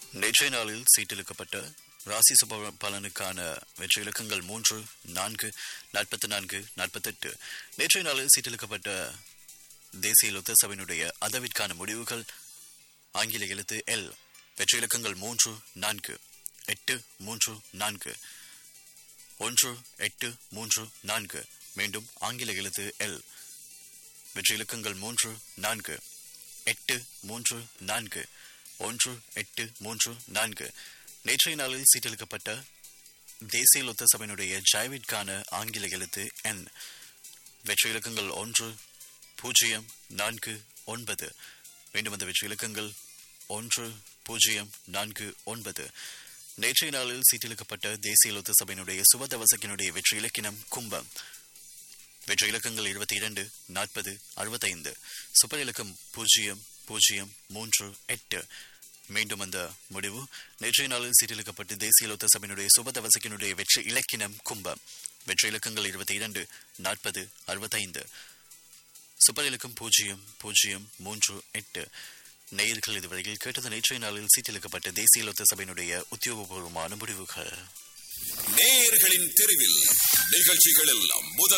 நேற்றைய நாளில் சீட்டிழுக்கப்பட்ட ராசி சுப பலனுக்கான வெற்றி இலக்கங்கள் மூன்று நான்கு நாற்பத்தி நான்கு நாற்பத்தெட்டு நேற்றைய நாளில் சீட்டிழுக்கப்பட்ட தேசிய லொத்த சபையினுடைய அதவிற்கான முடிவுகள் ஆங்கில எழுத்து எல் வெற்றி இலக்கங்கள் மூன்று நான்கு எட்டு மூன்று நான்கு ஒன்று எட்டு மூன்று நான்கு மீண்டும் ஆங்கில எழுத்து எல் வெற்றி இலக்கங்கள் மூன்று நான்கு எட்டு மூன்று நான்கு ஒன்று எட்டு மூன்று நான்கு நேற்றைய நாளில் சீட்டெழுக்கப்பட்ட தேசிய லொத்த சபையினுடைய ஜாய்விற்கான ஆங்கில எழுத்து என் வெற்றி இலக்கங்கள் ஒன்று பூஜ்ஜியம் நான்கு ஒன்பது மீண்டும் அந்த வெற்றி இலக்கங்கள் ஒன்று பூஜ்ஜியம் நான்கு ஒன்பது நேற்றைய நாளில் சீட்டெழுக்கப்பட்ட தேசிய லொத்த சபையினுடைய சுபதவசக்கினுடைய வெற்றி இலக்கினம் கும்பம் வெற்றி இலக்கங்கள் இருபத்தி இரண்டு நாற்பது அறுபத்தைந்து சுப்பர் இலக்கம் பூஜ்ஜியம் பூஜ்ஜியம் மூன்று எட்டு மீண்டும் அந்த முடிவு நேற்றைய நாளில் சீட்டிழுக்கப்பட்டு தேசிய லொத்த சபையினுடைய சுபதவசக்கினுடைய வெற்றி இலக்கினம் கும்பம் வெற்றி இலக்கங்கள் இருபத்தி இரண்டு நாற்பது அறுபத்தைந்து சுப்பர் இலக்கம் பூஜ்ஜியம் பூஜ்ஜியம் மூன்று எட்டு நேயர்கள் இதுவரையில் கேட்டது நேற்றைய நாளில் சீட்டிழுக்கப்பட்ட தேசிய லொத்த சபையினுடைய உத்தியோகபூர்வமான முடிவுகள் நேயர்களின் தெருவில் நிகழ்ச்சிகளில் முதல்